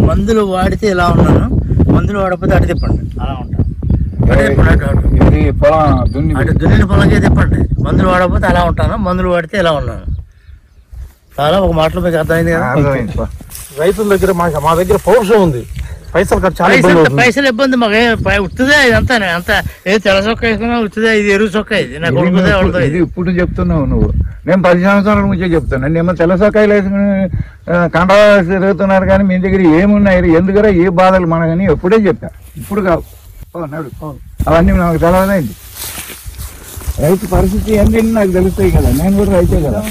మందులు వాడితే ఇలా ఉన్నాను మందులు వాడకపోతే అటు తిప్పండి అలా ఉంటాను అటు తిప్పండి అటు అటు. ఇది పొలం దున్ని అటు దున్నిన పొలంకే తిప్పండి మందులు వాడకపోతే అలా ఉంటాను మందులు వాడితే ఇలా ఉన్నాను చాలా ఒక మాటలో మీకు అర్థమైంది కదా అర్థమైంది పో. రైతుల దగ్గర మా మా దగ్గర పౌరుషం ఉంది పైసలు ఖర్చు చాలా ఇబ్బంది పైసలు అవుతుంది పైసలు ఇబ్బంది మాకు ఏ- పై- ఉత్తుదే ఇదంతా అంత ఏ తెల్ల చొక్క వేసుకున్నా ఉత్తుదే ఇది ఎరువు చొక్క ఇది నాకు ఇది కొడుకుదే నువ్వు- ఉడతాయి ఇది ఇప్పుడు చెప్తున్నావు నువ్వు నేను పది సంవత్సరాల నుంచే చెప్తాను నేను తెల్ల సొక్కాయలు వేసుకుని కండ తిరుగుతున్నారు కానీ మీ దగ్గర ఏమున్నాయి ఎందుకరా ఏ బాధలు మనకని ఎప్పుడే చెప్పా ఇప్పుడు కావు ఓ, నడు అవన్నీ నాకు తెలవదండి రైతు పరిస్థితి ఏంటని నాకు తెలుస్తాయి కదా నేను కూడా రైతే కదా